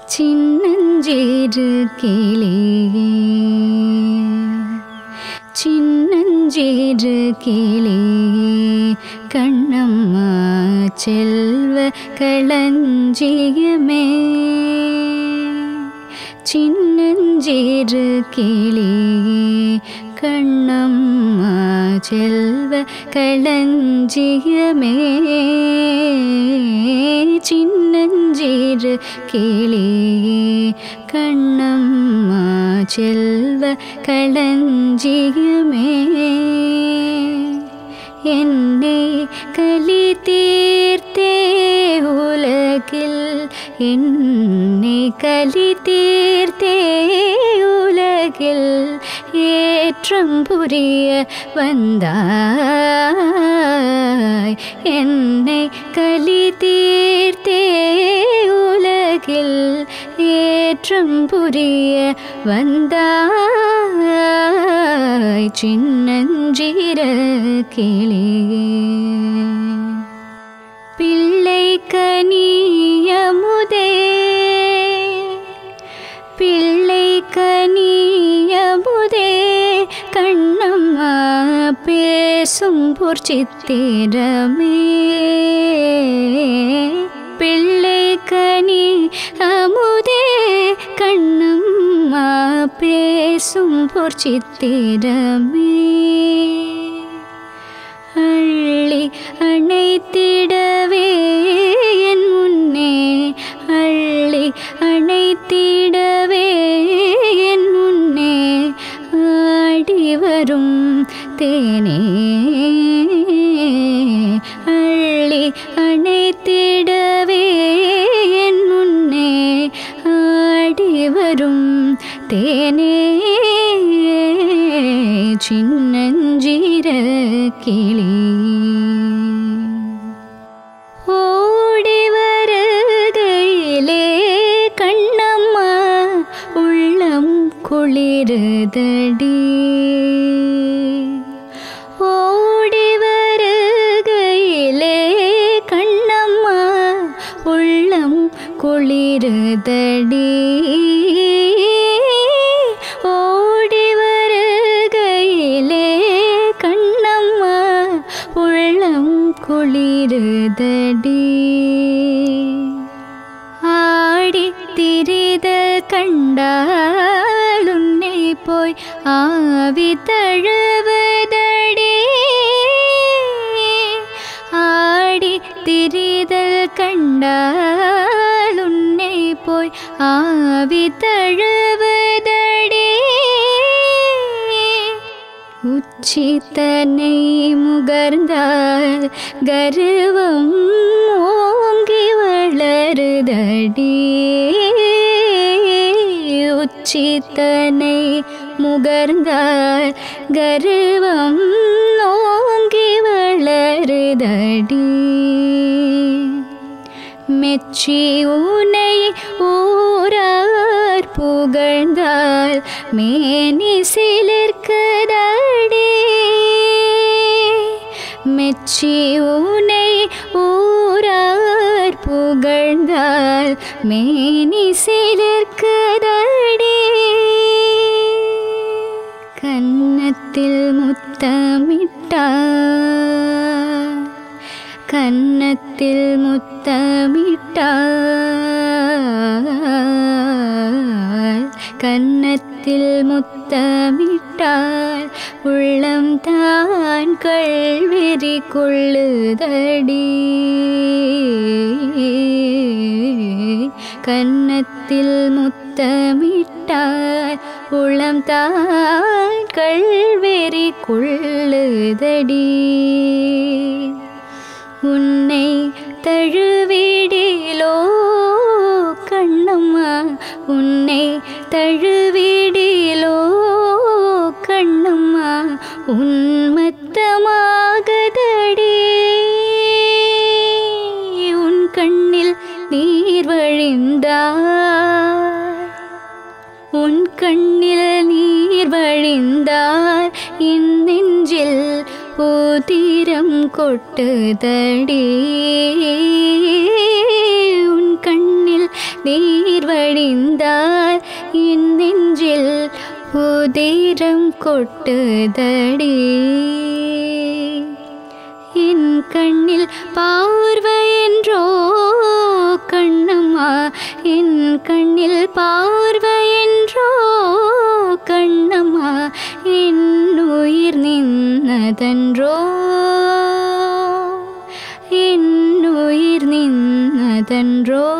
சின்னஞ்சேறு கிளியே சின்னஞ்சேறு கிளியே கண்ணம்மா செல்வ களஞ்சியமே சின்னஞ்சேறு கிளியே கண்ணம்மா செல்வ களஞ்சியமே சின்னஞ்சேறு கிளியே கண்ணம்மா செல்வ களஞ்சியமே என்னை களி தீர்த்தே உலகில் என்னை களி தீர்த்தே உலகில் ஏற்றம் புரிய வந்தாய் என்னை களி தீர்த்தே உலகில் ஏற்றம் புரிய வந்தாய் சின்னஞ்சிற கிளியே பிள்ளை கனியமுதே பிள்ளை கனியமுதே கண்ணம்மா பேசும் பொற்சித்திரமே பிள்ளை கனி அமுதே கண்ணம்மா பேசும் பொற்சித்திரமே அள்ளி அணைத்திடவே என் முன்னே அள்ளி அணைத்திடவே என் முன்னே ஆடி வரும் தேனே அள்ளி அணைத்திடவே என் முன்னே ஆடி வரும் தேனே சின்னஞ்சிற கிளி ஓடி வருகையிலே கண்ணம்மா உள்ளம் குளிருதடி ஓடி வருகையிலே கண்ணம்மா உள்ளம் குளிருதடி ஓடி வருகையிலே கண்ணம்மா உள்ளம் குளிருதடி ஆடி திரித கண்டால் உன்னை போய் ஆவி தழுவதடி ஆடி திரிதல் கண்டால் உன்னை போய் ஆவி தழுவதடி உச்சித்தனை முகர்ந்தால் கருவம் ஓங்கி வளருதடி உச்சித்தனை முகர்ந்தால் கருவம் ஓங்கி வளருதடி மெச்சி உனை ஊரார் புகழ்ந்தால் மேனி சிலிர்க்குதடி மெச்சி உனை ஊரார் புகழ்ந்தால் மேனி சிலிர்க்குதடி கன்னத்தில் முத்தமிட்டார் கன்னத்தில் முத்தமிட்டால் கன்னத்தில் முத்தமிட்டால் உள்ளம் தான் கள்வெறி கொள்ளுதடி கன்னத்தில் முத்தமிட்டால் உளம் தான் கள்வெறி கொள்ளுதடி உன்னை தழுவிடிலோ கண்ணம்மா உன்னை தழுவிடிலோ கண்ணம்மா உன்மத்தமாகதடி உன் கண்ணில் நீர் வழிந்தார் உன் கண்ணில் நீர் வழிந்தார் என் நெஞ்சில் உதிரம் கொட்டுதடி உன் கண்ணில் நீர் வழி வழிந்தால் என் நெஞ்சில் உதிரம் கொட்டுதடி என் கண்ணில் பார்வை என்றோ கண்ணம்மா என் கண்ணில் பார்வை என்றோ கண்ணம்மா என் உயிர் நின்னதன்றோ என் உயிர் நின்னதன்றோ